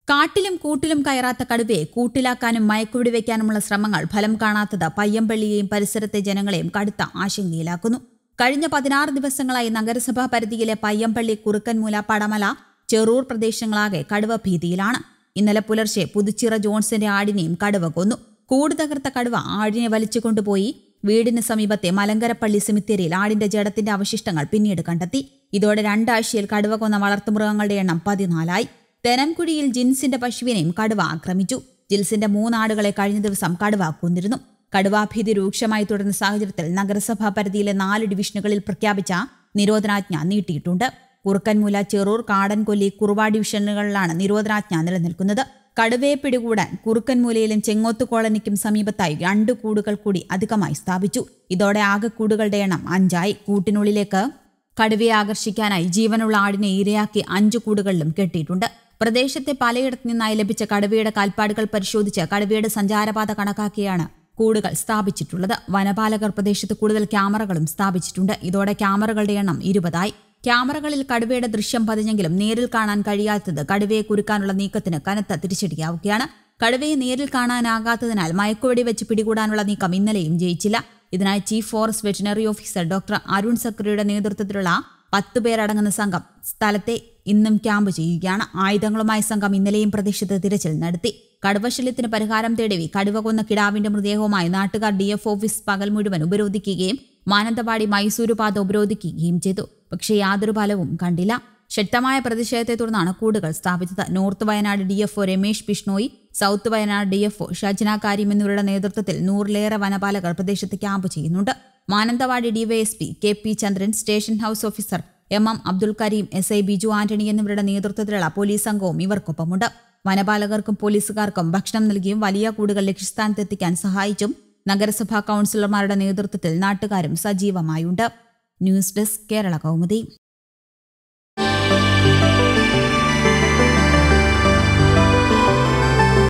കാട്ടിലും കൂട്ടിലും കയറാത്ത കടുവയെ കൂട്ടിലാക്കാനും മയക്കുപിടി വയ്ക്കാനുമുള്ള ശ്രമങ്ങൾ ഫലം കാണാത്തത് പയ്യമ്പള്ളിയെയും പരിസരത്തെ ജനങ്ങളെയും കടുത്ത ആശങ്കയിലാക്കുന്നു കഴിഞ്ഞ പതിനാറ് ദിവസങ്ങളായി നഗരസഭാ പരിധിയിലെ പയ്യമ്പള്ളി കുറുക്കൻമൂല പടമല ചെറൂർ പ്രദേശങ്ങളാകെ കടുവ ഭീതിയിലാണ് ഇന്നലെ പുലർച്ചെ പുതുച്ചിറ ജോൺസിന്റെ ആടിനെയും കടുവ കൊന്നു കൂട് തകർത്ത കടുവ ആടിനെ വലിച്ചുകൊണ്ടുപോയി വീടിന് സമീപത്തെ മലങ്കരപ്പള്ളി സെമിത്തേരിയിൽ ആടിന്റെ ജഡത്തിന്റെ അവശിഷ്ടങ്ങൾ പിന്നീട് കണ്ടെത്തി ഇതോടെ രണ്ടാഴ്ചയിൽ കടുവ കൊന്ന വളർത്തുമൃഗങ്ങളുടെ എണ്ണം പതിനാലായി തെനംകുഴിയിൽ ജിൻസിന്റെ പശുവിനെയും കടുവ ആക്രമിച്ചു ജിൽസിന്റെ മൂന്നാടുകളെ കഴിഞ്ഞ ദിവസം കടുവ കൊന്നിരുന്നു കടുവാഭീതി രൂക്ഷമായി തുടരുന്ന സാഹചര്യത്തിൽ നഗരസഭാ പരിധിയിലെ നാല് ഡിവിഷനുകളിൽ പ്രഖ്യാപിച്ച നിരോധനാജ്ഞ നീട്ടിയിട്ടുണ്ട് കുറുക്കൻമൂല ചെറൂർ കാടൻകൊല്ലി കുറുവ ഡിവിഷനുകളിലാണ് നിരോധനാജ്ഞ നിലനിൽക്കുന്നത് കടുവയെ പിടികൂടാൻ കുറുക്കൻമൂലയിലും ചെങ്ങോത്ത് കോളനിക്കും സമീപത്തായി രണ്ട് കൂടുകൾ കൂടി അധികമായി സ്ഥാപിച്ചു ഇതോടെ ആകെ കൂടുകളുടെ എണ്ണം അഞ്ചായി കൂട്ടിനുള്ളിലേക്ക് കടുവയെ ആകർഷിക്കാനായി ജീവനുള്ള ആടിനെ ഇരയാക്കി അഞ്ചു കൂടുകളിലും കെട്ടിയിട്ടുണ്ട് പ്രദേശത്തെ പലയിടത്തു നിന്നായി ലഭിച്ച കടുവയുടെ കാൽപ്പാടുകൾ പരിശോധിച്ച് കടുവയുടെ സഞ്ചാരപാത കണക്കാക്കിയാണ് കൂടുകൾ സ്ഥാപിച്ചിട്ടുള്ളത് വനപാലകർ പ്രദേശത്ത് കൂടുതൽ ക്യാമറകളും സ്ഥാപിച്ചിട്ടുണ്ട് ഇതോടെ ക്യാമറകളുടെ എണ്ണം ഇരുപതായി ക്യാമറകളിൽ കടുവയുടെ ദൃശ്യം പതിഞ്ഞെങ്കിലും നേരിൽ കാണാൻ കഴിയാത്തത് കടുവയെ കുരുക്കാനുള്ള നീക്കത്തിന് കനത്ത തിരിച്ചടിയാവുകയാണ് കടുവയെ നേരിൽ കാണാനാകാത്തതിനാൽ മയക്കുവെടി വെച്ച് പിടികൂടാനുള്ള നീക്കം ഇന്നലെയും ജയിച്ചില്ല ഇതിനായി chief forest veterinary officer doctor Arun സക്രിയുടെ നേതൃത്വത്തിലുള്ള പത്ത് പേരടങ്ങുന്ന സംഘം സ്ഥലത്തെ ഇന്നും ക്യാമ്പ് ചെയ്യുകയാണ് ആയുധങ്ങളുമായി സംഘം ഇന്നലെയും പ്രദേശത്ത് തിരച്ചിൽ നടത്തി കടുവശല്യത്തിന് പരിഹാരം തേടി കടുവ കൊന്ന കിടാവിന്റെ മൃതദേഹവുമായി നാട്ടുകാർ ഡി എഫ് ഓഫീസ് പകൽ മുഴുവൻ ഉപരോധിക്കുകയും മാനന്തവാടി മൈസൂരു പാത ഉപരോധിക്കുകയും ചെയ്തു പക്ഷേ യാതൊരു ഫലവും കണ്ടില്ല ശക്തമായ പ്രതിഷേധത്തെ തുടർന്നാണ് കൂടുകൾ സ്ഥാപിച്ചത് north Wayanad D F Ramesh Bishnoi south Wayanad D F Shajna കാര്യം എന്നിവരുടെ നേതൃത്വത്തിൽ നൂറിലേറെ വനപാലകർ പ്രദേശത്ത് ക്യാമ്പ് ചെയ്യുന്നുണ്ട് Mananthavady DYSP K P Chandran station house officer M M Abdul Kareem S I Biju Antony എന്നിവരുടെ നേതൃത്വത്തിലുള്ള പോലീസ് സംഘവും ഇവർക്കൊപ്പമുണ്ട് വനപാലകർക്കും പോലീസുകാർക്കും ഭക്ഷണം നൽകിയും വലിയ കൂടുകൾ ലക്ഷ്യസ്ഥാനത്തെത്തിക്കാൻ സഹായിച്ചും നഗരസഭാ കൌൺസിലർമാരുടെ നേതൃത്വത്തിൽ നാട്ടുകാരും സജീവമായുണ്ട് ന്യൂസ് ഡെസ്ക് കേരള കൗമുദി